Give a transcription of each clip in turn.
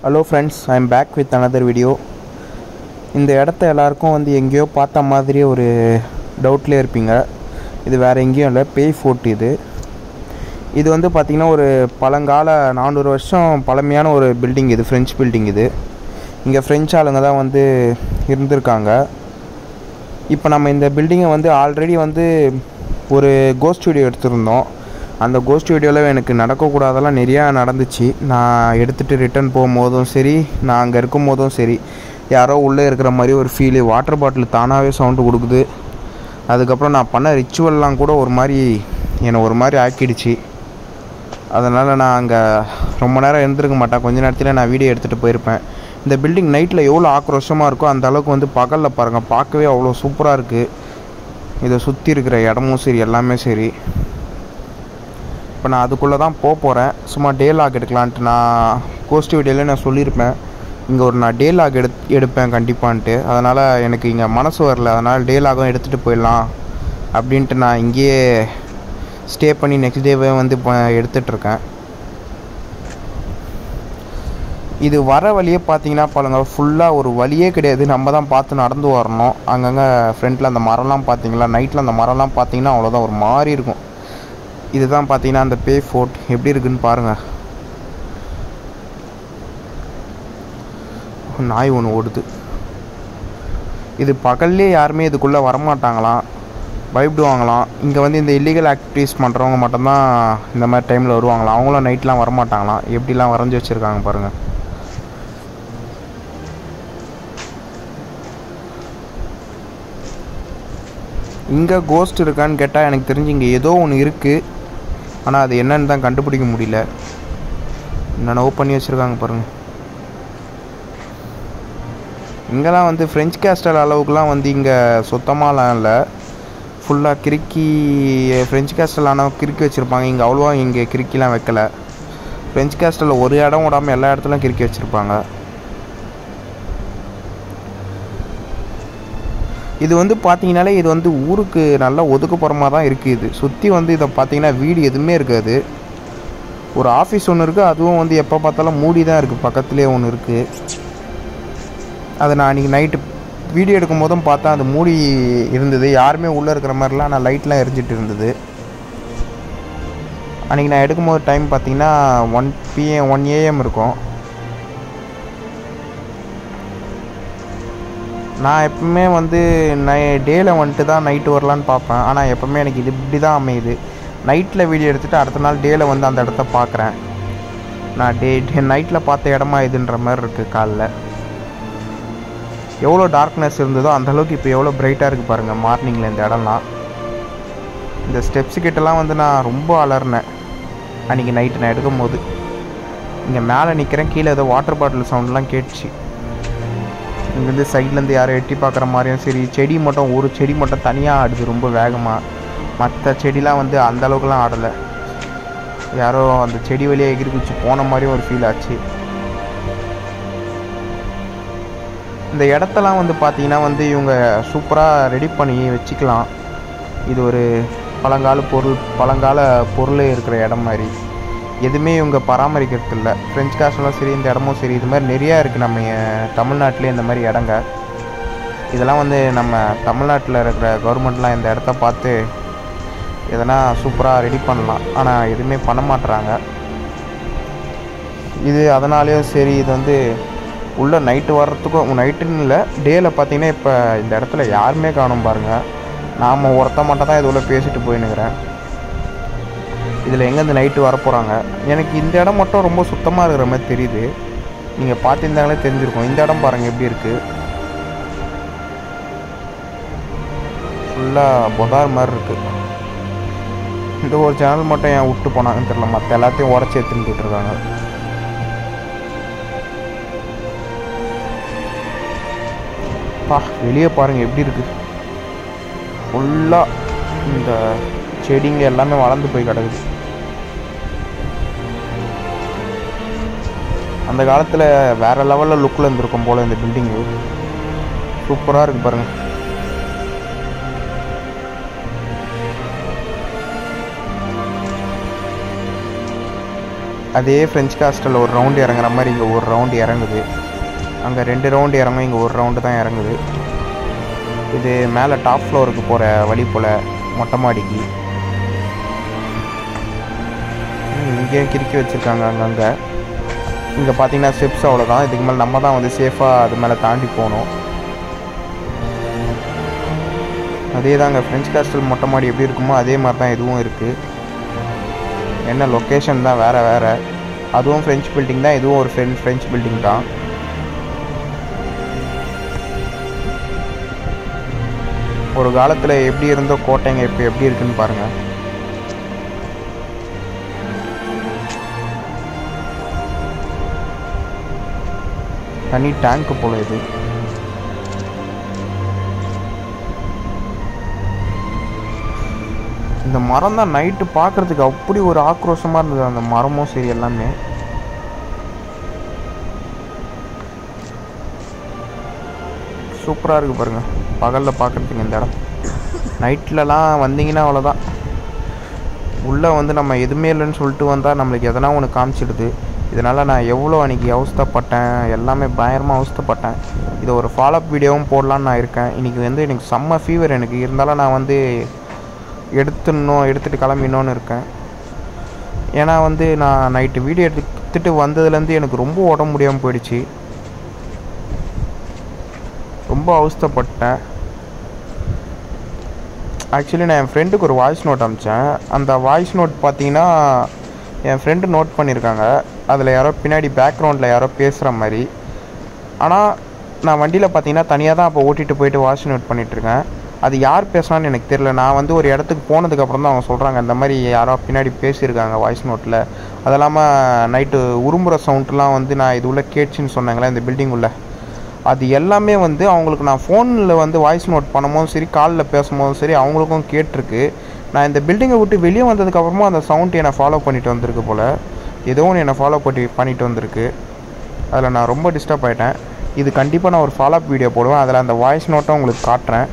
hello friends I am back with another video இந்த இடத்த எல்லாருக்கும் வந்து எங்கேயோ பார்த்த மாதிரியே ஒரு டவுட்லேயே இருப்பீங்க இது வேறு எங்கேயும் இல்லை பேய் ஃபோர்ட் இது இது வந்து பார்த்திங்கன்னா ஒரு பழங்கால நானூறு வருஷம் பழமையான ஒரு பில்டிங் இது ஃப்ரெஞ்ச் பில்டிங் இது இங்கே ஃப்ரெஞ்ச் ஆளுங்க தான் வந்து இருந்திருக்காங்க இப்போ நம்ம இந்த பில்டிங்கை வந்து ஆல்ரெடி வந்து ஒரு கோஸ்ட் வீடியோ எடுத்திருந்தோம் அந்த கோஸ்ட் வீடியோவில் எனக்கு நடக்கக்கூடாதெல்லாம் நிறையா நடந்துச்சு நான் எடுத்துகிட்டு ரிட்டர்ன் போகும்போதும் சரி நான் அங்கே இருக்கும் போதும் சரி யாரோ உள்ளே இருக்கிற மாதிரி ஒரு ஃபீலு வாட்டர் பாட்டில் தானாகவே சவுண்டு கொடுக்குது அதுக்கப்புறம் நான் பண்ண ரிச்சுவல்லாம் கூட ஒரு மாதிரி என்னை ஒரு மாதிரி ஆக்கிடுச்சு அதனால் நான் அங்கே ரொம்ப நேரம் இருந்திருக்க மாட்டேன் கொஞ்ச நேரத்தில் நான் வீடியோ எடுத்துகிட்டு போயிருப்பேன் இந்த பில்டிங் நைட்டில் எவ்வளோ ஆக்ரோஷமாக இருக்கோ அந்த அளவுக்கு வந்து பகலில் பாருங்கள் பார்க்கவே அவ்வளோ சூப்பராக இருக்குது இதை சுற்றி இருக்கிற இடமும் சரி எல்லாமே சரி இப்போ நான் அதுக்குள்ளே தான் போக போகிறேன் சும்மா டே லாக் எடுக்கலான்ட்டு நான் கோஸ்ட் வீடியோவில் நான் சொல்லியிருப்பேன் இங்கே ஒரு நான் டே லாக் எடு எடுப்பேன் கண்டிப்பான்ட்டு அதனால் எனக்கு இங்கே மனசு வரல அதனால் டே லாகும் எடுத்துகிட்டு போயிடலாம் அப்படின்ட்டு நான் இங்கேயே ஸ்டே பண்ணி நெக்ஸ்ட் டேவே வந்து இப்போ எடுத்துட்ருக்கேன் இது வர வழியே பார்த்தீங்கன்னா பாருங்க ஃபுல்லாக ஒரு வழியே கிடையாது நம்ம தான் பார்த்து நடந்து வரணும் அங்கங்கே ஃப்ரண்ட்டில் அந்த மரம்லாம் பார்த்தீங்களா நைட்டில் அந்த மரம்லாம் பார்த்தீங்கன்னா அவ்வளோதான் ஒரு மாதிரி இருக்கும் இதுதான் பார்த்தீங்கன்னா அந்த பே ஃபோர்ட் எப்படி இருக்குன்னு பாருங்கள் நாய் ஒன்று ஓடுது இது பகல்லே யாருமே இதுக்குள்ளே வரமாட்டாங்களாம் பயப்படுவாங்களாம் இங்கே வந்து இந்த இல்லீகல் ஆக்டிவிட்டீஸ் பண்ணுறவங்க மட்டும்தான் இந்த மாதிரி டைமில் வருவாங்களாம் அவங்களும் நைட்லாம் வரமாட்டாங்களாம் எப்படிலாம் வரைஞ்சி வச்சுருக்காங்க பாருங்கள் இங்கே கோஸ்ட் இருக்கான்னு கேட்டால் எனக்கு தெரிஞ்சு இங்கே ஏதோ ஒன்று இருக்குது ஆனால் அது என்னன்னு தான் கண்டுபிடிக்க முடியல என்னென்னவோ பண்ணி வச்சுருக்காங்க பாருங்கள் இங்கெல்லாம் வந்து ஃப்ரெஞ்ச் கேஸ்டல் அளவுக்குலாம் வந்து இங்கே சுத்தமாலாம் இல்லை ஃபுல்லாக கிறுக்கி ஃப்ரெஞ்ச் கேஸ்டல் ஆனால் கிறுக்கி வச்சுருப்பாங்க இங்கே அவ்வளோவா இங்கே கிறுக்கிலாம் வைக்கல ஃப்ரெஞ்ச் கேஸ்டலில் ஒரு இடம் விடாமல் எல்லா இடத்துலையும் கிறுக்கி வச்சுருப்பாங்க இது வந்து பார்த்தீங்கனாலே இது வந்து ஊருக்கு நல்லா ஒதுக்குப்புறமாக தான் இருக்குது இது சுற்றி வந்து இதை பார்த்தீங்கன்னா வீடு எதுவுமே இருக்காது ஒரு ஆஃபீஸ் ஒன்று இருக்குது அதுவும் வந்து எப்போ பார்த்தாலும் மூடி தான் இருக்குது பக்கத்துலேயே ஒன்று இருக்குது அதை நான் அன்றைக்கி நைட்டு வீடியோ எடுக்கும் போதும் பார்த்தா அது மூடி இருந்தது யாருமே உள்ளே இருக்கிற மாதிரிலாம் நான் லைட்லாம் எரிஞ்சிட்டு இருந்தது அன்றைக்கி நான் எடுக்கும்போது டைம் பார்த்தீங்கன்னா ஒன் பிஎம் ஒன் ஏஎம் இருக்கும் நான் எப்பவுமே வந்து நை டேயில் வந்துட்டு தான் நைட்டு வரலான்னு பார்ப்பேன் ஆனால் எப்போவுமே எனக்கு இது இப்படி தான் அமையுது நைட்டில் வீடியோ எடுத்துகிட்டு அடுத்த நாள் டேயில் வந்து அந்த இடத்த பார்க்குறேன் நான் டே டே நைட்டில் பார்த்த இடமா இதுன்ற மாதிரி இருக்குது காலைல எவ்வளோ டார்க்னஸ் இருந்ததோ அந்தளவுக்கு இப்போ எவ்வளோ பிரைட்டாக இருக்குது பாருங்கள் மார்னிங்கில் இந்த இடம்லாம் இந்த ஸ்டெப்ஸு கிட்டலாம் வந்து நான் ரொம்ப அலறினேன் அன்றைக்கி நைட்டு நான் எடுக்கும் போது இங்கே மேலே நிற்கிறேன் கீழே ஏதோ வாட்டர் பாட்டில் சவுண்ட்லாம் கேட்டுச்சு இங்கேருந்து சைட்லேருந்து யாரும் எட்டி பார்க்குற மாதிரியும் சரி செடி மட்டும் ஒரு செடி மட்டும் தனியாக ஆடுது ரொம்ப வேகமாக மற்ற செடிலாம் வந்து அந்த அளவுக்குலாம் ஆடலை யாரோ அந்த செடி வழியாக எகிரி குச்சி போன மாதிரியும் ஒரு ஃபீல் ஆச்சு இந்த இடத்தெல்லாம் வந்து பார்த்தீங்கன்னா வந்து இவங்க சூப்பராக ரெடி பண்ணி வச்சுக்கலாம் இது ஒரு பழங்கால பொருள் பழங்கால பொருள் இருக்கிற இடம் மாதிரி எதுவுமே இவங்க பராமரிக்கிறது இல்லை ஃப்ரெஞ்ச் காசுலாம் சரி இந்த இடமும் சரி இது மாதிரி நிறையா இருக்குது நம்ம தமிழ்நாட்டிலே இந்த மாதிரி இடங்க இதெல்லாம் வந்து நம்ம தமிழ்நாட்டில் இருக்கிற கவர்மெண்ட்லாம் இந்த இடத்த பார்த்து எதனா சூப்பராக ரெடி பண்ணலாம் ஆனால் எதுவுமே பண்ண மாட்டுறாங்க இது அதனாலேயும் சரி இது வந்து உள்ளே நைட்டு வர்றதுக்கும் நைட்டுன்னு இல்லை டேயில் பார்த்தீங்கன்னா இப்போ இந்த இடத்துல யாருமே காணும் பாருங்கள் நாம் ஒருத்த மட்டும் தான் இது உள்ள பேசிட்டு போயின்னுக்கிறேன் இதில் எங்கேருந்து நைட்டு வரப்போகிறாங்க எனக்கு இந்த இடம் மட்டும் ரொம்ப சுத்தமாக இருக்கிற மாதிரி தெரியுது நீங்கள் பார்த்துருந்தாங்களே தெரிஞ்சிருக்கும் இந்த இடம் பாருங்கள் எப்படி இருக்குது ஃபுல்லாக பொதார் மாதிரி இருக்குது இந்த ஒரு சேனல் மட்டும் ஏன் விட்டு போனாங்கன்னு தெரில மற்ற எல்லாத்தையும் உடச்சி எடுத்துன்னு இருக்காங்க பா வெளியே பாருங்கள் எப்படி இருக்குது ஃபுல்லாக இந்த செடிங்க எல்லாமே வளர்ந்து போய் கிடக்குது அந்த காலத்தில் வேறு லெவலில் லுக்கில் இருந்திருக்கும் போல் இந்த பில்டிங்கு சூப்பராக இருக்குது பாருங்கள் அதே ஃப்ரெஞ்ச் காஸ்டல் ஒரு ரவுண்டு இறங்குற மாதிரி இங்கே ஒரு ரவுண்டு இறங்குது அங்கே ரெண்டு ரவுண்டு இறங்கும் இங்கே ஒரு ரவுண்டு தான் இறங்குது இது மேலே டாப் ஃப்ளோருக்கு போகிற வழி போல் மொட்டை மாடிக்கு ம், இங்கேயும் கிறுக்கி வச்சுருக்காங்க அங்கங்கே இங்கே பார்த்தீங்கன்னா ஸ்டெப்ஸ் அவ்வளோதான் இதுக்கு மேலே நம்ம தான் வந்து சேஃபாக அது மேலே தாண்டி போகணும் அதே தாங்க ஃப்ரெஞ்ச் காஸ்டல் மொட்டை மாடி எப்படி இருக்குமோ அதே மாதிரி தான் இதுவும் இருக்குது என்ன லொக்கேஷன் தான் வேறு வேறு அதுவும் ஃப்ரெஞ்ச் பில்டிங் தான் இதுவும் ஒரு ஃப்ரெஞ்ச் ஃப்ரெஞ்ச் பில்டிங் தான் ஒரு காலத்தில் எப்படி இருந்தோ கோட்டைங்க இப்போ எப்படி இருக்குன்னு பாருங்கள் தனி டேங்க் போல இது இந்த மரம் தான் நைட்டு பார்க்குறதுக்கு அப்படி ஒரு ஆக்ரோஷமாக இருந்தது அந்த மரமும் சரி எல்லாமே சூப்பராக இருக்குது பாருங்கள் பகலில் பார்க்குறதுக்கு இந்த இடம் நைட்லலாம் வந்தீங்கன்னா அவ்வளோதான் உள்ளே வந்து நம்ம எதுவுமே இல்லைன்னு சொல்லிட்டு வந்தால் நம்மளுக்கு எதனா ஒன்று காமிச்சிடுது இதனால் நான் எவ்வளோ அன்றைக்கி அவஸ்தைப்பட்டேன் எல்லாமே பயங்கரமாக அவஸ்தைப்பட்டேன் இதை ஒரு ஃபாலோஅப் வீடியோவும் போடலான்னு நான் இருக்கேன் இன்றைக்கி வந்து எனக்கு செம்ம ஃபீவர் எனக்கு இருந்தாலும் நான் வந்து எடுத்துடணும் எடுத்துகிட்டு கிளம்பிடணும்னு இருக்கேன் ஏன்னா வந்து நான் நைட்டு வீடியோ எடுத்துட்டு வந்ததுலேருந்து எனக்கு ரொம்ப உடம்பு முடியாமல் போயிடுச்சு ரொம்ப அவஸ்தைப்பட்டேன் ஆக்சுவலி நான் என் ஃப்ரெண்டுக்கு ஒரு வாய்ஸ் நோட் அனுப்பிச்சேன் அந்த வாய்ஸ் நோட் பார்த்தீங்கன்னா என் ஃப்ரெண்டு நோட் பண்ணியிருக்காங்க அதில் யாரோ பின்னாடி பேக்ரவுண்டில் யாரோ பேசுகிற மாதிரி ஆனால் நான் வண்டியில் பார்த்தீங்கன்னா தனியாக தான் அப்போ ஓட்டிகிட்டு போயிட்டு வாய்ஸ் நோட் பண்ணிகிட்ருக்கேன் அது யார் பேசுனான்னு எனக்கு தெரியல நான் வந்து ஒரு இடத்துக்கு போனதுக்கப்புறம் தான் அவங்க சொல்கிறாங்க இந்த மாதிரி யாரோ பின்னாடி பேசியிருக்காங்க வாய்ஸ் நோட்டில் அது இல்லாமல் நைட்டு உருமுறை சவுண்ட்லாம் வந்து நான் இது உள்ள கேட்டுச்சின்னு சொன்னாங்களே இந்த பில்டிங் உள்ள அது எல்லாமே வந்து அவங்களுக்கு நான் ஃபோனில் வந்து வாய்ஸ் நோட் பண்ணும்போதும் சரி காலில் பேசும்போதும் சரி அவங்களுக்கும் கேட்டிருக்கு நான் இந்த பில்டிங்கை விட்டு வெளியே வந்ததுக்கப்புறமா அந்த சவுண்ட் என்னை ஃபாலோ பண்ணிட்டு வந்திருக்கு போல் ஏதோ ஒன்று என்னை ஃபாலோ பண்ணி பண்ணிட்டு வந்திருக்கு அதில் நான் ரொம்ப டிஸ்டர்ப் ஆகிட்டேன் இது கண்டிப்பாக நான் ஒரு ஃபாலோஅப் வீடியோ போடுவேன் அதில் அந்த வாய்ஸ் நோட்டை உங்களுக்கு காட்டுறேன்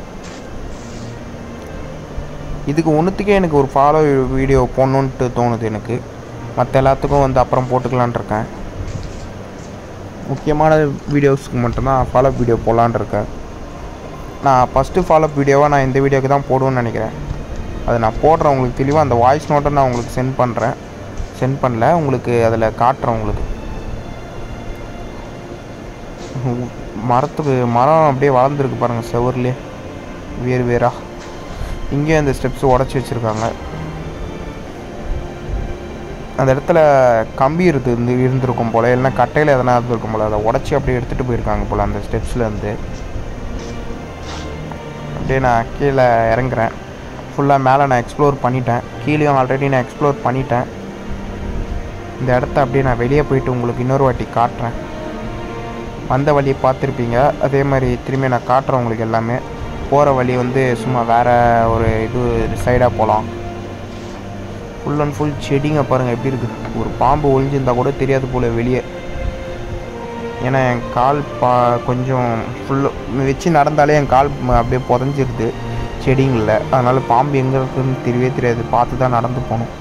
இதுக்கு ஒன்றுத்துக்கே எனக்கு ஒரு ஃபாலோ வீடியோ போடணுன்ட்டு தோணுது எனக்கு மற்ற எல்லாத்துக்கும் வந்து அப்புறம் போட்டுக்கலான் இருக்கேன் முக்கியமான வீடியோஸ்க்கு மட்டும்தான் ஃபாலோஅப் வீடியோ போடலான் இருக்கேன் நான் ஃபஸ்ட்டு ஃபாலோஅப் வீடியோவாக நான் இந்த வீடியோக்கு தான் போடுவேன்னு நினைக்கிறேன் அது நான் போடுறேன் உங்களுக்கு தெளிவாக அந்த வாய்ஸ் நோட்டை நான் உங்களுக்கு சென்ட் பண்ணுறேன் சென்ட் பண்ணல உங்களுக்கு அதில் காட்டுறேன் உங்களுக்கு உம், மரத்துக்கு மரம் அப்படியே வளர்ந்துருக்கு பாருங்கள் செவர்லேயே வேறு வேறா இங்கேயும் அந்த ஸ்டெப்ஸ் உடச்சி வச்சுருக்காங்க அந்த இடத்துல கம்பி இருந்து இருந்து இருந்திருக்கும் போல் இல்லைன்னா கட்டையில் எதனா இருந்திருக்கும் போல் அதை உடச்சி அப்படியே எடுத்துகிட்டு போயிருக்காங்க போல் அந்த ஸ்டெப்ஸ்லேருந்து அப்படியே நான் கீழே இறங்குறேன் ஃபுல்லாக மேலே நான் எக்ஸ்ப்ளோர் பண்ணிட்டேன் கீழேயும் ஆல்ரெடி நான் எக்ஸ்ப்ளோர் பண்ணிட்டேன் இந்த இடத்த அப்படியே நான் வெளியே போயிட்டு உங்களுக்கு இன்னொரு வாட்டி காட்டுறேன் வந்த வழியை பார்த்துருப்பீங்க அதே மாதிரி திரும்பி நான் காட்டுறேன் உங்களுக்கு எல்லாமே போகிற வழி வந்து சும்மா வேறு ஒரு இது சைடாக போகலாம் ஃபுல் அண்ட் ஃபுல் செடிங்க பாருங்கள் எப்படி இருக்குது ஒரு பாம்பு ஒளிஞ்சிருந்தா கூட தெரியாது போல் வெளியே ஏன்னா என் கால் பா கொஞ்சம் ஃபுல்லு வச்சு நடந்தாலே என் கால் ம- அப்படியே புதஞ்சிருது செடிங்களில் அதனால் பாம்பு எங்கே இருக்குன்னு தெரியவே தெரியாது பார்த்து தான் நடந்து போகணும்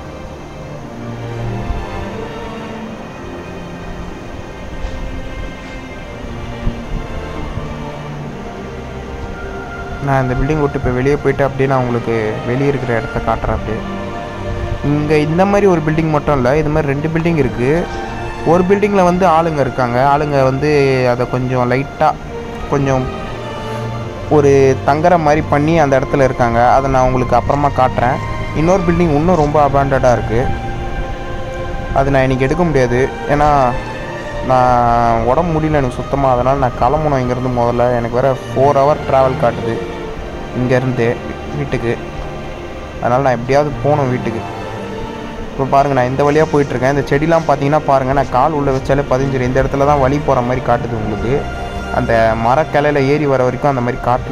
நான் இந்த பில்டிங் விட்டு இப்போ வெளியே போயிட்டு அப்படியே நான் உங்களுக்கு வெளியே இருக்கிற இடத்த காட்டுறேன் அப்படியே இங்கே இந்த மாதிரி ஒரு பில்டிங் மட்டும் இல்லை இது மாதிரி ரெண்டு பில்டிங் இருக்குது ஒரு பில்டிங்கில் வந்து ஆளுங்க இருக்காங்க ஆளுங்க வந்து அதை கொஞ்சம் லைட்டாக கொஞ்சம் ஒரு தங்குற மாதிரி பண்ணி அந்த இடத்துல இருக்காங்க அதை நான் உங்களுக்கு அப்புறமா காட்டுறேன் இன்னொரு பில்டிங் இன்னும் ரொம்ப அபாண்டடாக இருக்குது அது நான் இன்றைக்கி எடுக்க முடியாது ஏன்னா நான் உடம்பு முடியல எனக்கு சுத்தமாக அதனால் நான் கிளம்பணும் இங்கேருந்து முதல்ல எனக்கு வேறு ஃபோர் ஹவர் ட்ராவல் காட்டுது இங்கேருந்து வீட்டுக்கு அதனால் நான் எப்படியாவது போகணும் வீட்டுக்கு இப்போ பாருங்கள் நான் இந்த வழியாக போயிட்டுருக்கேன் இந்த செடிலாம் பார்த்தீங்கன்னா பாருங்கள் நான் கால் உள்ளே வச்சாலே பதிஞ்சிரும் இந்த இடத்துல தான் வழி போகிற மாதிரி காட்டுது உங்களுக்கு அந்த மரக்கிளையில் ஏறி வர வரைக்கும் அந்த மாதிரி காட்டல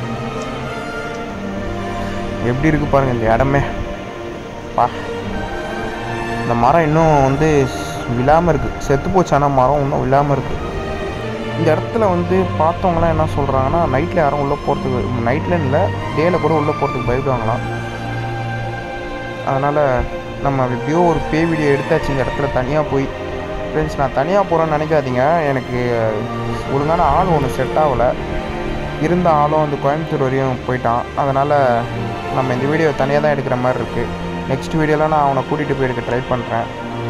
எப்படி இருக்கு பாருங்கள் இந்த இடமே பா இந்த மரம் இன்னும் வந்து விழாமல் இருக்குது செத்து போச்சு ஆனால் மரம் இன்னும் விழாமல் இருக்குது இந்த இடத்துல வந்து பார்த்தவங்களாம் என்ன சொல்கிறாங்கன்னா நைட்டில் யாரும் உள்ளே போகிறதுக்கு நைட்டில் இல்லை டேயில் கூட உள்ளே போகிறதுக்கு பயப்படுவாங்களாம் அதனால் நம்ம எப்படியோ ஒரு பே வீடியோ எடுத்தாச்சு இந்த இடத்துல தனியாக போய் ஃப்ரெண்ட்ஸ் நான் தனியாக போகிறேன்னு நினைக்காதீங்க எனக்கு ஒழுங்கான ஆள் ஒன்று செட் ஆகலை இருந்த ஆளும் வந்து கோயம்புத்தூர் வரையும் போயிட்டான் அதனால் நம்ம இந்த வீடியோ தனியாக தான் எடுக்கிற மாதிரி இருக்குது நெக்ஸ்ட் வீடியோவில் நான் அவனை கூட்டிகிட்டு போய் எடுக்க ட்ரை பண்ணுறேன்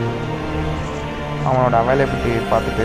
அவனோட அவைலபிலிட்டி பார்த்துட்டு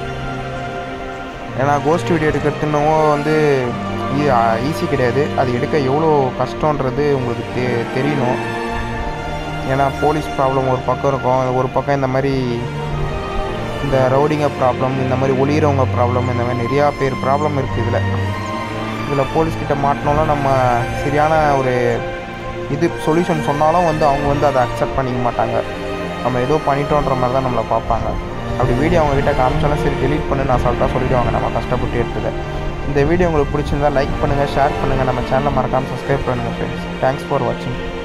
ஏன்னா கோஸ்ட் வீடியோ எடுக்கிறதுன்னு வந்து ஈஸி கிடையாது அது எடுக்க எவ்வளோ கஷ்டன்றது உங்களுக்கு தெ தெரியணும் ஏன்னா போலீஸ் ப்ராப்ளம் ஒரு பக்கம் இருக்கும் ஒரு பக்கம் இந்த மாதிரி இந்த ரவுடிங்க ப்ராப்ளம் இந்த மாதிரி ஒளியிறவங்க ப்ராப்ளம் இந்த மாதிரி நிறையா பேர் ப்ராப்ளம் இருக்குது இதில் இதில் போலீஸ்கிட்ட மாட்டினோம்னா நம்ம சரியான ஒரு இது சொல்யூஷன் சொன்னாலும் வந்து அவங்க வந்து அதை அக்செப்ட் பண்ணிக்க மாட்டாங்க நம்ம ஏதோ பண்ணிட்டோன்ற மாதிரி தான் நம்மளை பார்ப்பாங்க அப்படி வீடியோ அவங்ககிட்ட காமிச்சாலும் சரி டெலீட் பண்ணு நான் சொல்லிட்டா சொல்லிடுவாங்க நம்ம கஷ்டப்பட்டு எடுத்ததை இந்த வீடியோ உங்களுக்கு பிடிச்சிருந்தா லைக் பண்ணுங்கள் ஷேர் பண்ணுங்கள் நம்ம சேனலை மறக்காமல் சப்ஸ்கிரைப் பண்ணுங்கள் ஃப்ரெண்ட்ஸ் தேங்க்ஸ் ஃபார் வாட்சிங்